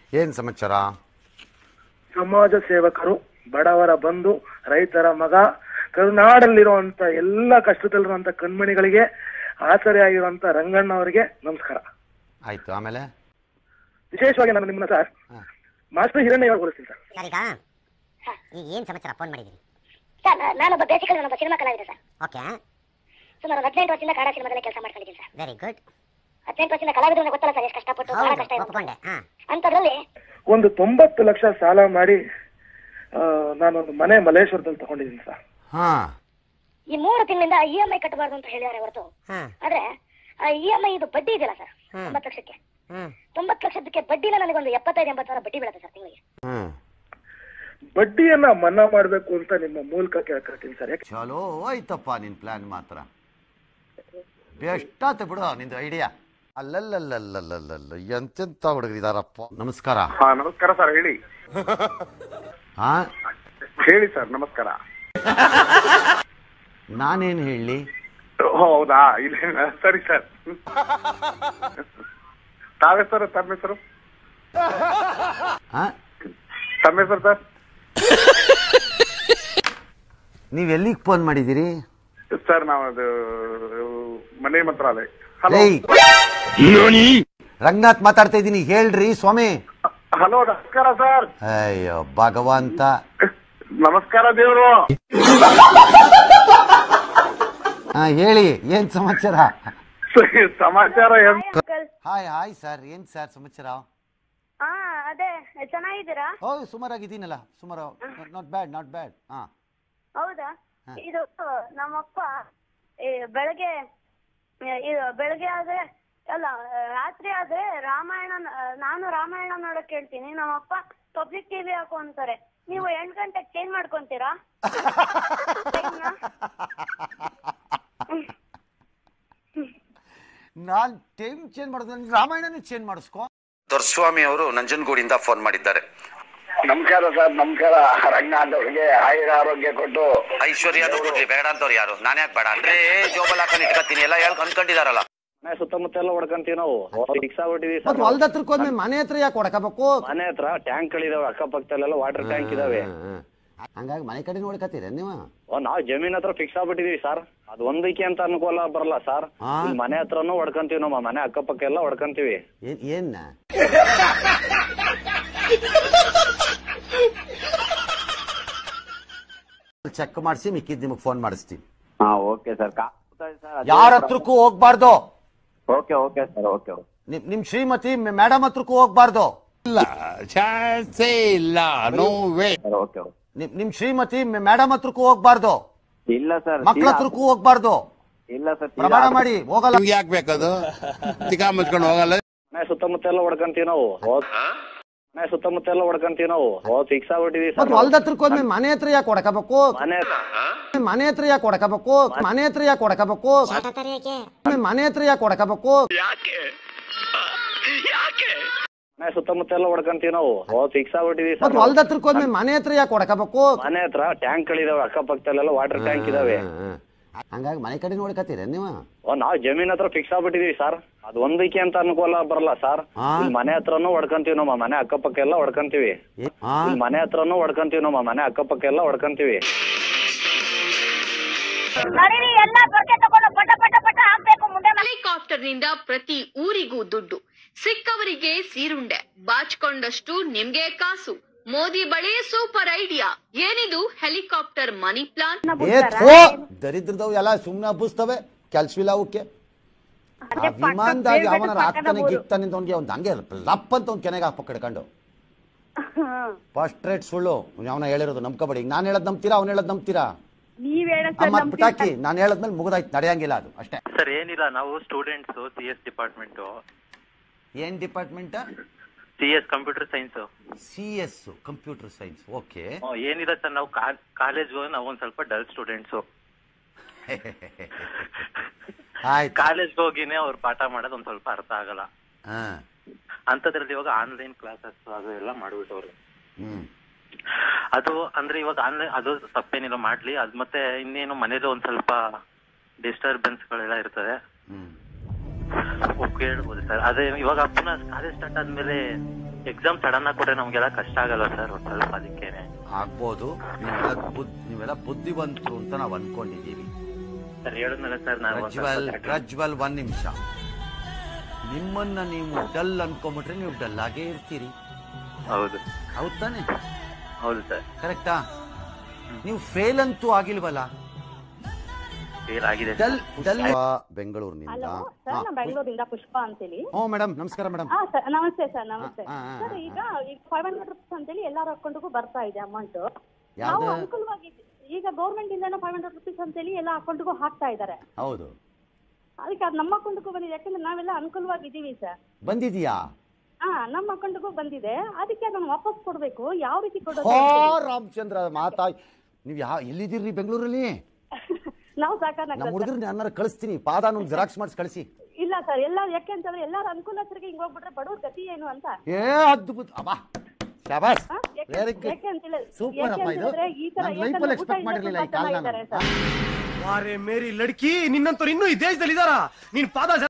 ಏನ್ ಸಮಾಚಾರ ಸಮಾಜ ಸೇವಕರು ಬಡವರ ಬಂಧು ರೈತರ ಮಗ ಕರುನಾಡಲ್ಲಿರುವಂತ ಎಲ್ಲ ಕಷ್ಟದಲ್ಲಿರುವಂತ ಕಣ್ಮಣಿಗಳಿಗೆ ಆಸರೆ ಆಗಿರುವಂತ ರಂಗಣ್ಣ ಅವರಿಗೆ ನಮಸ್ಕಾರ ಆಯ್ತು ಆಮೇಲೆ ವಿಶೇಷವಾಗಿ ನಾನು ನಿಮ್ಮನ್ನ ಸರ್ ಹಾ. ಮಾಸ್ಟರ್ ಹಿರಣ್ಯ ಅವ್ರು ಹೋಲಿಸ್ತೀನಿ ಸರ್ ಸರ್ ಈಗ ಈಗ ಏನು ಸಮಾಚಾರ ಫೋನ್ ಮಾಡಿದ್ದೀರಿ ಸರ್ ನಾ- ನಾನೊಬ್ಬ ಬೇಸಿಕಲಿ ನಾನೊಬ್ಬ ಸಿನಿಮಾ ಕಲಾವಿದ ಸರ್ ಓಕೆ ಸುಮಾರು ಒಂದು ಹದಿನೆಂಟು ವರ್ಷದಿಂದ ಕನ್ನಡ ಸಿನಿಮಾದಲ್ಲಿ ಕೆಲಸ ಮಾಡ್ಕೊಂಡಿದ್ದೀನಿ ಸರ್ ವೆರಿ ಗುಡ್ ಹದಿನೆಂಟು ವರ್ಷದಿಂದ ಕಲಾವಿದ ಅಂದ್ರೆ ಗೊತ್ತಲ್ಲ ಸರ್ ಎಷ್ಟು ಕಷ್ಟಪಟ್ಟು ಬಹಳ ಕಷ್ಟ ಹೌದು ಇದೆ ಒಪ್ಕೊಂಡೆ ಹಾಂ ಅಂಥದ್ರಲ್ಲಿ ಒಂದು ತೊಂಬತ್ತು ಲಕ್ಷ ಸಾಲ ಮಾಡಿ ಆ, ನಾನೊಂದು ಮನೆ ಮಲೇಶ್ವರದಲ್ಲಿ ತಗೊಂಡಿದ್ದೀನಿ ಸರ್ ಹಾ ಈ ಮೂರು ತಿಂಗಳಿಂದ ಇ ಎಂ ಐ ಕಟ್ಟಬಾರ್ದು ಅಂತ ಹೇಳಿದ್ದಾರೆ ಹೊರತು ಹಾಂ ಆದ್ರೆ ಆ ಇ ಎಂ ಐ ಇದು ಬಡ್ಡಿ ಇದೆಯಲ್ಲ ಸರ್ ಹ್ಮ್. ತೊಂಬತ್ತು ಲಕ್ಷಕ್ಕೆ ಹ್ಞೂ ತೊಂಬತ್ತು ಲಕ್ಷಕ್ಕೆ ಬಡ್ಡಿನ ನನಗೊಂದು ಎಪ್ಪತ್ತೈದು ಎಂಬತ್ತು ಸಾವಿರ ಬಡ್ಡಿ ಬೀಳುತ್ತೆ ಸರ್ ತಿಂಗಳಿಗೆ ಹ್ಮ್ ಬಡ್ಡಿಯನ್ನ ಮನ್ನಾ ಮಾಡ್ಬೇಕು ಅಂತ ನಿಮ್ಮ ಮೂಲಕ ಕೇಳ್ಕೊಳ್ತೀನಿ ಸರ್ ಯಾಕೆ ಚಲೋ ಹೋಯ್ತಪ್ಪ ನಿನ್ ಪ್ಲಾನ್ ಮಾತ್ರ ಬೆಸ್ಟಾತ ಬಿಡು ನಿಂದು ಐಡಿಯಾ ಅಲ್ಲಲ್ಲಲ್ಲಲ್ಲಲ್ಲಲ್ಲ ಎಂತೆಂತ ಹುಡುಗರಿದಾರಪ್ಪ ನಮಸ್ಕಾರ ಹಾ ನಮಸ್ಕಾರ ಸರ್ ಹೇಳಿ ಹಾ ಹೇಳಿ ಸರ್ ನಮಸ್ಕಾರ ನಾನೇನ್ ಹೇಳಿ ಹೌದಾ ಇಲ್ಲ ಸರಿ ಸರ್ ತಾವ ಹೆಸರು ತಮ್ಮ ಹೆಸರು ಹಾ ತಮ್ಮ ಹೆಸರು ಸರ್ ನೀವ್ ಎಲ್ಲಿಗೆ ಫೋನ್ ಮಾಡಿದಿರಿ ಸರ್ ನಾವು ಅದು ಮನೆ ಮಂತ್ರಾಲಯ ಹಲೋ ಏಯ್ ರಂಗನಾಥ್ ಮಾತಾಡ್ತಾ ಇದ್ದೀನಿ ಹೇಳ್ರಿ ಸ್ವಾಮಿ ಹಲೋ ನಮಸ್ಕಾರ ಸರ್ ಅಯ್ಯೋ ಭಗವಂತ ನಮಸ್ಕಾರ ದೇವರು ಹಾ ಹೇಳಿ ಏನ್ ಸಮಾಚಾರ ಸಮಾಚಾರ ಏನ್ ಹಾಯ್ ಹಾಯ್ ಸರ್ ಏನ್ ಸರ್ ಸಮಾಚಾರ ಹಾ ಅದೇ ಚೆನ್ನಾಗಿದ್ದೀರಾ ಓ ಸುಮಾರಾಗಿದ್ದೀನಲ್ಲ ಸುಮಾರು ನಾಟ್ ಬ್ಯಾಡ್ ನಾಟ್ ಬ್ಯಾಡ್ ಹಾ ಹೌದಾ ಹಾ. ಇದು ನಮ್ಮಪ್ಪ ಈ ಬೆಳಗ್ಗೆ ಆ, ಇದು ಬೆಳಗ್ಗೆ ಆದ್ರೆ ಅಲ್ಲ ಆ, ರಾತ್ರಿ ಆದ್ರೆ ರಾಮಾಯಣ ಆ, ನಾನು ರಾಮಾಯಣ ನೋಡಕ್ ಹೇಳ್ತೀನಿ ನಮ್ಮಪ್ಪ ಪಬ್ಲಿಕ್ ಟಿವಿ ಹಾಕು ಅಂತಾರೆ ನೀವು ಎಂಟು ಗಂಟೆಗೆ ಚೇಂಜ್ ಮಾಡ್ಕೊಂತೀರಾ ಟೈಮ್ನ? ನಾನ್ ಟೈಮ್ ಚೇಂಜ್ ಮಾಡೋದು ನನ್ ರಾಮಾಯಣನೇ ಚೇಂಜ್ ಮಾಡಿಸ್ಕೊ ದೊರ್ಸ್ವಾಮಿ ಅವರು ನಂಜನಗೂಡಿಂದ ಫೋನ್ ಮಾಡಿದ್ದಾರೆ ನಮಸ್ಕಾರ ಸರ್ ನಮಸ್ಕಾರ ರಂಗನಾಥ್ ಅವರಿಗೆ ಆಯುರ ಆರೋಗ್ಯ ಕೊಟ್ಟು ಐಶ್ವರ್ಯ ಕೊಡ್ಲಿ ಬೇಡ ಅಂತವ್ರು ಯಾರು ನಾನು ಯಾಕೆ ಬೇಡ ಅಂದ್ರೆ ಜೋಬಲ್ ಹಾಕೊಂಡು ಇಟ್ಕೊತೀನಿ ಎಲ್ಲ ಹೇಳ್ ಅನ್ಕೊಂಡಿದಾರಲ್ಲ ಮನೆ ಸುತ್ತಮುತ್ತ ಎಲ್ಲ ಹೊಡ್ಕಂತೀವಿ ನಾವು ಫಿಕ್ಸ್ ಆಗ್ಬಿಟ್ಟಿವಿ ಮತ್ ಹೊಲ್ದ ಹತ್ರಕ್ಕೆ ಹೋದ್ಮೇಲೆ ಮನೆ ಹತ್ರ ಯಾಕೆ ಹೊಡ್ಕೋಬೇಕು ಮನೆ ಹತ್ರ ಟ್ಯಾಂಕ್ ಗಳಿದಾವೆ ಅಕ್ಕಪಕ್ಕದಲ್ಲೆಲ್ಲ ವಾಟರ್ ಟ್ಯಾಂಕ್ ಇದಾವೆ ಹಂಗಾಗಿ ಮನೆ ಕಡೆ ನೋಡ್ಕತ್ತೀರ ನೀವು ಓ, ನಾವ್ ಜಮೀನ್ ಹತ್ರ ಫಿಕ್ಸ್ ಆಗ್ಬಿಟ್ಟಿದೀವಿ ಸರ್ ಅದ್ ಒಂದಕ್ಕೆ ಅಂತ ಅನುಕೂಲ ಬರಲ್ಲ ಸರ್ ಹಾ. ಇಲ್ಲಿ ಮನೆ ಹತ್ರನೂ ಹೊಡ್ಕಂತೀವಿ ನಮ್ಮ ಮನೆ ಅಕ್ಕಪಕ್ಕ ಎಲ್ಲ ಹೊಡ್ಕಂತೀವಿ ಏನ್ ಏನ್ ಚೆಕ್ ಮಾಡಿಸಿ ಮಿಕ್ಕಿದ್ ನಿಮಗೆ ಫೋನ್ ಮಾಡಿಸ್ತೀನಿ ಹಾ ಓಕೆ ಸರ್ ಯಾರ ಹತ್ರಕ್ಕೂ ಹೋಗ್ಬಾರ್ದು ಓಕೆ ಓಕೆ ಸರ್ ಓಕೆ ನಿಮ್ ನಿಮ್ ಶ್ರೀಮತಿ ಮೇಡಮ್ ಹತ್ರಕ್ಕೂ ಹೋಗ್ಬಾರ್ದು ಸರ್ ಓಕೆ ನಿಮ್ ನಿಮ್ ಶ್ರೀಮತಿ ಮೇಡಮ್ ಹತ್ರಕ್ಕೂ ಹೋಗ್ಬಾರ್ದು ಇಲ್ಲ ಸರ್ ಮಕ್ಳ ಹತ್ರಕ್ಕೂ ಹೋಗ್ಬಾರ್ದು ಇಲ್ಲ ಸರ್ ಪ್ರಮಾಣ ಮಾಡಿ ಹೋಗಲ್ಲ ಮನೆ ಸುತ್ತಮುತ್ತ ಎಲ್ಲ ಹೊಡ್ಕಂತೀವಿ ನಾವು ಓ- ಮನೆ ಸುತ್ತಮುತ್ತ ಎಲ್ಲ ಹೊಡ್ಕಂತೀವಿ ನಾವು ಫಿಕ್ಸ್ ಆಗ್ಬಿಟ್ಟಿವಿ ಮತ್ ಸರ್ ಹೊಲ್ದ ಹತ್ರಕ್ಕೆ ಹೋದ್ಮೇಲೆ ಮನೆ ಹತ್ರ ಯಾಕೆ ಹೊಡ್ಕೋಬೇಕು ಮನೆ ಮನೆ ಹತ್ರ ಯಾಕೆ ಹೊಡ್ಕೋಬೇಕು ಮನೆ ಹತ್ರ ಯಾಕೆ ಹೊಡ್ಕೋಬೇಕು ಮನೆ ಹತ್ರ ಯಾಕೆ ಹೊಡ್ಕೋಬೇಕು ಮನೆ ಸುತ್ತಮುತ್ತ ಎಲ್ಲ ಹೊಡ್ಕಂತೀವಿ ನಾವು ಫಿಕ್ಸ್ ಆಗ್ಬಿಟ್ಟಿವಿ ಮತ್ ಸರ್ ಹೊಲ್ದ ಹತ್ರಕ್ಕೆ ಹೋದ್ಮೇಲೆ ಮನೆ ಹತ್ರ ಯಾಕೆ ಹೊಡ್ಕೋಬೇಕು ಮನೆ ಹತ್ರ ಟ್ಯಾಂಕ್ ಗಳಿದಾವೆ ಅಕ್ಕಪಕ್ಕದಲ್ಲೆಲ್ಲ ವಾಟರ್ ಟ್ಯಾಂಕ್ ಇದಾವೆ ಹಂಗಾಗಿ ಮನೆ ಕಡೆ ನೋಡ್ಕತ್ತೀರ ನೀವು ಓ, ನಾವ್ ಜಮೀನ್ ಹತ್ರ ಫಿಕ್ಸ್ ಆಗ್ಬಿಟ್ಟಿದೀವಿ ಸರ್ ಅದ್ ಒಂದಕ್ಕೆ ಅಂತ ಅನುಕೂಲ ಬರಲ್ಲ ಸರ್ ಹಾ. ಇಲ್ಲಿ ಮನೆ ಹತ್ರನೂ ಹೊಡ್ಕಂತೀವಿ ನಮ್ಮ ಮನೆ ಅಕ್ಕಪಕ್ಕ ಎಲ್ಲ ಹೊಡ್ಕಂತೀವಿ ಏ- ಆ? ಇಲ್ಲಿ ಮನೆ ಹತ್ರನೂ ಹೊಡ್ಕಂತೀವಿ ನಮ್ಮ ಮನೆ ಅಕ್ಕಪಕ್ಕ ಎಲ್ಲ ಹೊಡ್ಕಂತೀವಿ ನಡೀರಿ ಎಲ್ಲ ಬರ್ಕೆ ತಗೊಂಡು ಪಟ ಪಟ ಪಟ ಹಾಕ್ಬೇಕು ಮುಂದೆ ಹೆಲಿಕಾಪ್ಟರ್ನಿಂದ ಪ್ರತಿ ಊರಿಗೂ ದುಡ್ಡು ಸಿಕ್ಕವರಿಗೆ ಸೀರುಂಡೆ ಬಾಚ್ಕೊಂಡಷ್ಟು ನಿಮ್ಗೆ ಕಾಸು ಮೋದಿ ಬಳಿ ಸೂಪರ್ ಐಡಿಯಾ ಏನಿದು ಹೆಲಿಕಾಪ್ಟರ್ ಮನಿ ಪ್ಲಾನ್ ಏ ಥೋ! ದರಿದ್ರದವು ಎಲ್ಲ ಸುಮ್ನೆ ಹಬ್ಬಿಸ್ತವೆ ಕೆಲ್ಸವಿಲ್ಲ ಅವಕ್ಕೆ ಆ ವಿಮಾನದಾಗ ಅವನ ಹಾಕ್ತಾನೆ ಗಿಕ್ತಾನೆ ಅಂತ ಅವ್ನಿಗೆ ಅವ್ನು ಹಂಗೆ ಲಪ್ ಅಂತ ಅವ್ನು ಕೆನೆಗೆ ಹಾಕ್ಬೇಕು ಹಿಡ್ಕೊಂಡು ಫಸ್ಟ್ ರೇಟ್ ಸುಳ್ಳು ಅವನ ಹೇಳಿರೋದು ನಂಬ್ಕೋಬೇಡಿ ಈಗ ನಾನು ಹೇಳದ್ ನಂಬ್ತೀರಾ ಅವ್ನು ಹೇಳದ್ ನಂಬ್ತೀರಾ ನೀವ್ ಅಮ್ಮ ಪಟಾಕಿ ನಾನು ಹೇಳದ್ಮೇಲೆ ಮುಗಿದಾಯ್ತು ನಡೆಯಂಗಿಲ್ಲ ಅದು ಅಷ್ಟೇ ಸರ್ ಏನಿಲ್ಲ ನಾವು ಸ್ಟೂಡೆಂಟ್ಸ್ ಸಿ ಎಸ್ ಡಿಪಾರ್ಟ್ಮೆಂಟ್ ಏನ್ department C S computer science C S computer science okay ಏನಿಲ್ಲ ಸರ್ ನಾವು ಕಾಲೇಜ್ ಹೋಗಿ ನಾವು ಒಂದ್ ಸ್ವಲ್ಪ ಡಲ್ ಸ್ಟೂಡೆಂಟ್ಸ್ ಆಯ್ತು ಕಾಲೇಜ್ ಹೋಗಿನೇ ಅವ್ರು ಪಾಠ ಮಾಡೋದು ಒಂದ್ ಸ್ವಲ್ಪ ಅರ್ಥ ಆಗಲ್ಲ ಹಾ ಅಂತದ್ರಲ್ಲಿ ಇವಾಗ ಆನ್ಲೈನ್ ಕ್ಲಾಸಸ್ ಅದು ಎಲ್ಲ ಮಾಡ್ಬಿಟ್ಟವ್ರು ಹ್ಮ್ ಅದು ಅಂದ್ರೆ ಇವಾಗ ಆನ್ಲೈನ್ ಅದು ತಪ್ಪೇನಿಲ್ಲ ಮಾಡ್ಲಿ ಅದ್ ಮತ್ತೆ ಇನ್ನೇನು ಮನೇಲಿ ಒಂದ್ ಸ್ವಲ್ಪ ಡಿಸ್ಟರ್ಬೆನ್ಸ್ ಗಳೆಲ್ಲ ಇರ್ತದೆ ಹ್ಮ್ ಕೇಳ್ಬೋದು ಸರ್ ಅದೇ ಇವಾಗ ಪುನಃ ಕಾಲೇಜ್ ಸ್ಟಾರ್ಟ್ ಆದ್ಮೇಲೆ ಎಕ್ಸಾಮ್ ಸಡನ್ ಆಗಿ ಕೊಟ್ರೆ ನಮ್ಗೆಲ್ಲ ಕಷ್ಟ ಆಗಲ್ಲ ಸರ್ ಒಂದ್ ಸ್ವಲ್ಪ ಅದಕ್ಕೇನೆ ಆಗ್ಬೋದು ನೀವೆಲ್ಲ ಬುದ್ ನೀವೆಲ್ಲ ಬುದ್ಧಿವಂತರು ಅಂತ ನಾವು ಅನ್ಕೊಂಡಿದ್ದೀವಿ ಸರ್ ಹೇಳಿದ್ನಲ್ಲ ಸರ್ ನಾನು ಒಂದ್ ಪ್ರಜ್ವಲ್ ಸ್ವಲ್ಪ ಪ್ರಜ್ವಲ್ ಒಂದ್ ನಿಮಿಷ ನಿಮ್ಮನ್ನ ನೀವು ಡಲ್ ಅನ್ಕೊಂಬಿಟ್ರೆ ನೀವು ಡಲ್ ಆಗೇ ಇರ್ತೀರಿ ಹೌದು ಹೌದ್ ತಾನೆ ಹೌದು ಸರ್ ಕರೆಕ್ಟಾ ನೀವು ಫೇಲ್ ಅಂತೂ ಆಗಿಲ್ವಲ್ಲ ಫೇಲ್ ಆಗಿದೆ ಡಲ್ ಡಲ್ ಬೆಂಗಳೂರಿನಿಂದ ಹಲೋ ಸರ್ ನಾನು ಬೆಂಗಳೂರಿಂದ ಪುಷ್ಪ ಅಂತೇಳಿ ಹ್ಞೂ ಮೇಡಮ್ ನಮಸ್ಕಾರ ಮೇಡಮ್ ಹಾ ಸರ್ ನಮಸ್ತೆ ಸರ್ ನಮಸ್ತೆ ಹಾ, ಹಾ, ಸರ್ ಈಗ ಈಗ ಫೈವ್ ಹಂಡ್ರೆಡ್ ರುಪೀಸ್ ಅಂತೇಳಿ ಎಲ್ಲಾರ ಅಕೌಂಟ್ಗೂ ಬರ್ತಾ ಇದೆ ಅಮೌಂಟ್ ನಾವು ಯಾವ್ದು? ಅನುಕೂಲವಾಗಿ ಈಗ ಗೌರ್ಮೆಂಟ್ ಇಂದ ಫೈವ್ ಹಂಡ್ರೆಡ್ ರುಪೀಸ್ ಅಂತೇಳಿ ಎಲ್ಲ ಅಕೌಂಟ್ಗೂ ಹಾಕ್ತಾ ಇದ್ದಾರೆ ಹೌದು ಅದಕ್ಕೆ ಅದು ನಮ್ಮ ಅಕೌಂಟ್ಗೂ ಬಂದಿದೆ ಯಾಕಂದ್ರೆ ನಾವೆಲ್ಲ ಅನುಕೂಲವಾಗಿದ್ದೀವಿ ಸರ್ ಬಂದಿದ್ಯಾ ಹಾ ನಮ್ಮ ಅಕೌಂಟ್ಗೂ ಬಂದಿದೆ ಅದಕ್ಕೆ ಅದನ್ನ ವಾಪಸ್ ಕೊಡ್ಬೇಕು ಯಾವ ರೀತಿ ಕೊಡೋದು ಹೋ ಅಂತೇಳಿ. ರಾಮಚಂದ್ರ ಮಾತಾ ನೀವು ಯಾವ ಎಲ್ಲಿದ್ದೀರಿ ಬೆಂಗಳೂರಲ್ಲಿ ನಾವು ಸಾಕಾರ ನಮ್ಮ ಹುಡುಗರು ಯಾರು ಕಳಿಸ್ತೀನಿ ಪಾದ ನಮ್ಗೆ ಜೆರಾಕ್ಸ್ ಮಾಡಿಸಿ ಕಳಿಸಿ ಇಲ್ಲ ಸರ್ ಎಲ್ಲ ಯಾಕೆಂತಂದ್ರೆ ಎಲ್ಲಾರ ಅನುಕೂಲಸ್ಥರಿಗೆ ಹಿಂಗ್ ಹೋಗ್ಬಿಟ್ರೆ ಬಡವ್ರ ಗತಿ ಏನು ಅಂತ ಏ ಅದ್ಭುತ ಅಬ್ಬಾ ಶಾಬಾಸ್ ಹಾ? ಯಾಕೆ- ವೆರಿ ಗುಡ್ ಯಾಕೆ ಅಂತೇಳಿ- ಸೂಪರ್ ಯಾಕೆ ಅಪ್ಪ ಇದು ಅಂತಂದ್ರೆ ಈ ತರ ನಾನು ಯಾಕಂದ್ರೆ ಲೈಫಲ್ಲಿ ಊಟ ಎಕ್ಸ್ಪೆಕ್ಟ್ ಇಲ್ಲ ಮಾಡಿರಲಿಲ್ಲ ಈ ತುಂಬಾ ಕಾಲನ ಚೆನ್ನಾಗಿದ್ದಾರೆ ಸರ್. ವಾರೆ ಮೇರಿ ಲಡ್ಕಿ ನಿನ್ನಂತವ್ರು ಇನ್ನೂ ಈ ದೇಶದಲ್ಲಿ ಇದಾರ ನೀನ್ ಪಾದ